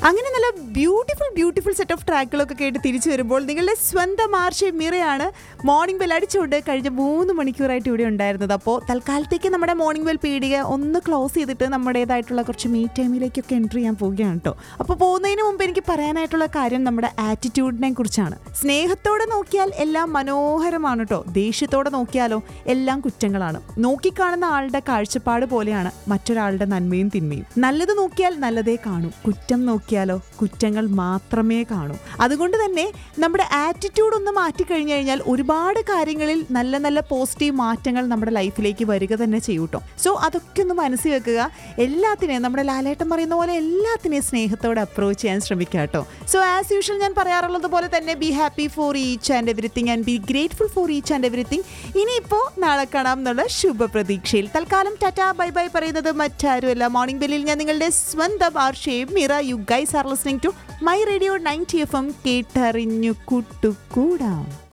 അങ്ങനെ നല്ല beautiful beautiful set of ട്രാക്കുകളൊക്കെ കേട്ട് തിരിച്ചു വരുമ്പോൾ നിങ്ങളുടെ സ്വന്തം ആർഷെ മിറയാണ് മോർണിംഗ് ബെൽ അടിച്ചുകൊണ്ട് കഴിഞ്ഞ മൂന്ന് മണിക്കൂറായിട്ട് ഇവിടെ ഉണ്ടായിരുന്നത് അപ്പോൾ തൽക്കാലത്തേക്ക് നമ്മുടെ മോർണിംഗ് ബെൽ പീടിക ഒന്ന് ക്ലോസ് ചെയ്തിട്ട് നമ്മുടേതായിട്ടുള്ള കുറച്ച് മീ ടൈമിലേക്കൊക്കെ എൻട്രി ചെയ്യാൻ പോവുകയാണ് കേട്ടോ അപ്പോൾ പോകുന്നതിന് മുമ്പ് എനിക്ക് പറയാനായിട്ടുള്ള കാര്യം നമ്മുടെ ആറ്റിറ്റ്യൂഡിനെ കുറിച്ചാണ് സ്നേഹത്തോടെ നോക്കിയാൽ എല്ലാം മനോഹരമാണ് കേട്ടോ ദേഷ്യത്തോടെ നോക്കിയാലോ എല്ലാം കുറ്റങ്ങളാണ് നോക്കിക്കാണുന്ന ആളുടെ കാഴ്ചപ്പാട് പോലെയാണ് മറ്റൊരാളുടെ നന്മയും തിന്മയും നല്ലത് നോക്കിയാൽ നല്ലതേ കാണൂ കുറ്റം നോക്കിയാലോ കുറ്റങ്ങൾ മാത്രമേ കാണൂ അതുകൊണ്ട് തന്നെ നമ്മുടെ ആറ്റിറ്റ്യൂഡ് ഒന്ന് മാറ്റിക്കഴിഞ്ഞു കഴിഞ്ഞാൽ ഒരുപാട് കാര്യങ്ങളിൽ നല്ല നല്ല പോസിറ്റീവ് മാറ്റങ്ങൾ നമ്മുടെ ലൈഫിലേക്ക് വരിക തന്നെ ചെയ്യും കേട്ടോ സോ അതൊക്കെ ഒന്ന് മനസ്സിൽ വെക്കുക എല്ലാത്തിനെയും നമ്മുടെ ലാലേട്ടൻ പറയുന്ന പോലെ എല്ലാത്തിനെയും സ്നേഹത്തോടെ അപ്രോച്ച് ചെയ്യാൻ ശ്രമിക്കുക കേട്ടോ സോ ആസ് യൂഷ്വൽ ഞാൻ പറയാറുള്ളത് പോലെ തന്നെ be happy for each and everything and be grateful for each and everything ഇനിയിപ്പോൾ നാളെ കാണാം എന്നുള്ള ശുഭപ്രതീക്ഷയിൽ തൽക്കാലം ടാറ്റ ബൈ ബൈ പറയുന്നത് മറ്റാരുമല്ല മോർണിംഗ് ബെല്ലിൽ ഞാൻ നിങ്ങളുടെ സ്വന്തം ആർഷേ മിറ you guys are listening to my radio ninety F M കേട്ടറിഞ്ഞു കൂട്ടുകൂടാം